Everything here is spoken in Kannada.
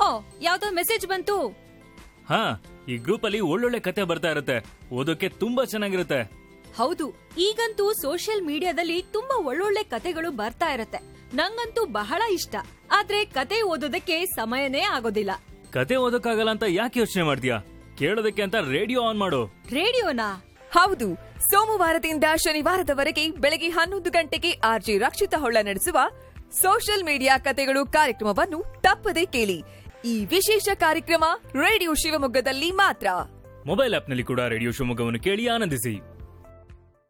ಓ ಯಾವ್ದೋ ಮೆಸೇಜ್ ಬಂತು ಹಾ ಈ ಗ್ರೂಪ್ ಅಲ್ಲಿ ಒಳ್ಳೊಳ್ಳೆ ಕತೆ ಬರ್ತಾ ಇರುತ್ತೆ ಓದೋಕೆ ತುಂಬಾ ಚೆನ್ನಾಗಿರುತ್ತೆ ಹೌದು ಈಗಂತೂ ಸೋಷಿಯಲ್ ಮೀಡಿಯಾದಲ್ಲಿ ತುಂಬಾ ಒಳ್ಳೊಳ್ಳೆ ಕತೆಗಳು ಬರ್ತಾ ಇರತ್ತೆ ನಂಗಂತೂ ಬಹಳ ಇಷ್ಟ ಆದ್ರೆ ಕತೆ ಓದೋದಕ್ಕೆ ಸಮಯನೇ ಆಗೋದಿಲ್ಲ ಕತೆ ಓದೋಕ್ಕಾಗಲ್ಲ ಅಂತ ಯಾಕೆ ಯೋಚನೆ ಮಾಡ್ತೀಯಾ ಕೇಳೋದಕ್ಕೆ ಅಂತ ರೇಡಿಯೋ ಆನ್ ಮಾಡು ರೇಡಿಯೋನಾ ಹೌದು ಸೋಮವಾರದಿಂದ ಶನಿವಾರದವರೆಗೆ ಬೆಳಗ್ಗೆ ಹನ್ನೊಂದು ಗಂಟೆಗೆ ಆರ್ಜಿ ರಕ್ಷಿತ ಹೊಳ್ಳ ನಡೆಸುವ ಸೋಷಿಯಲ್ ಮೀಡಿಯಾ ಕತೆಗಳು ಕಾರ್ಯಕ್ರಮವನ್ನು ತಪ್ಪದೆ ಕೇಳಿ ಈ ವಿಶೇಷ ಕಾರ್ಯಕ್ರಮ ರೇಡಿಯೋ ಶಿವಮೊಗ್ಗದಲ್ಲಿ ಮಾತ್ರ ಮೊಬೈಲ್ ಆಪ್ನಲ್ಲಿ ಕೂಡ ರೇಡಿಯೋ ಶಿವಮೊಗ್ಗವನ್ನು ಕೇಳಿ ಆನಂದಿಸಿ